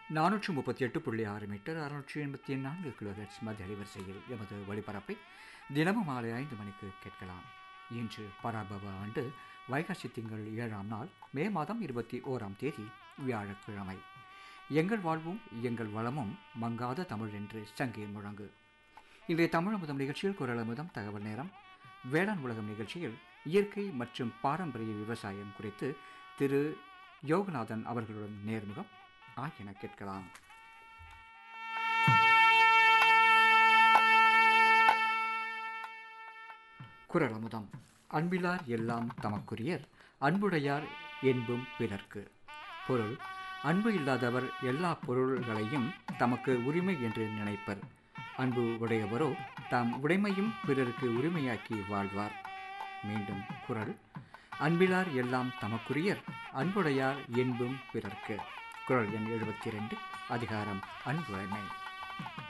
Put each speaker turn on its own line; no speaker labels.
நானூற்று முப்பத்தி எட்டு புள்ளி ஆறு மீட்டர் அறுநூற்றி எண்பத்தி நான்கு கிலோஹெட்ஸ் மத்திய அலைவரிசையில் எமது ஒளிபரப்பை தினமும் மாலை ஐந்து மணிக்கு கேட்கலாம் இன்று பராபவ ஆண்டு வைகாசி திங்கள் ஏழாம் நாள் மே மாதம் இருபத்தி ஓராம் தேதி வியாழக்கிழமை எங்கள் வாழ்வும் எங்கள் வளமும் மங்காத தமிழ் என்று சங்கே முழங்கு இன்றைய தமிழ் அமுதம் நிகழ்ச்சியில் குரல் அமுதம் தகவல் நேரம் வேளாண் உலகம் நிகழ்ச்சியில் இயற்கை மற்றும் பாரம்பரிய விவசாயம் குறித்து திரு யோகநாதன் அவர்களுடன் நேர்முகம் ஆகியன கேட்கலாம் குரல் அமுதம் அன்பிலார் எல்லாம் தமக்குரியர் அன்புடையார் என்பும் பிறர்க்கு பொருள் அன்பு இல்லாதவர் எல்லா பொருள்களையும் தமக்கு உரிமை என்று நினைப்பர் அன்பு உடையவரோ தாம் உடைமையும் பிறருக்கு உரிமையாக்கி வாழ்வார் மீண்டும் குரல் அன்பிலார் எல்லாம் தமக்குரியர் அன்புடையார் என்பும் பிறர்க்கு குரல் எண் எழுபத்தி ரெண்டு அதிகாரம் அன்புடைமை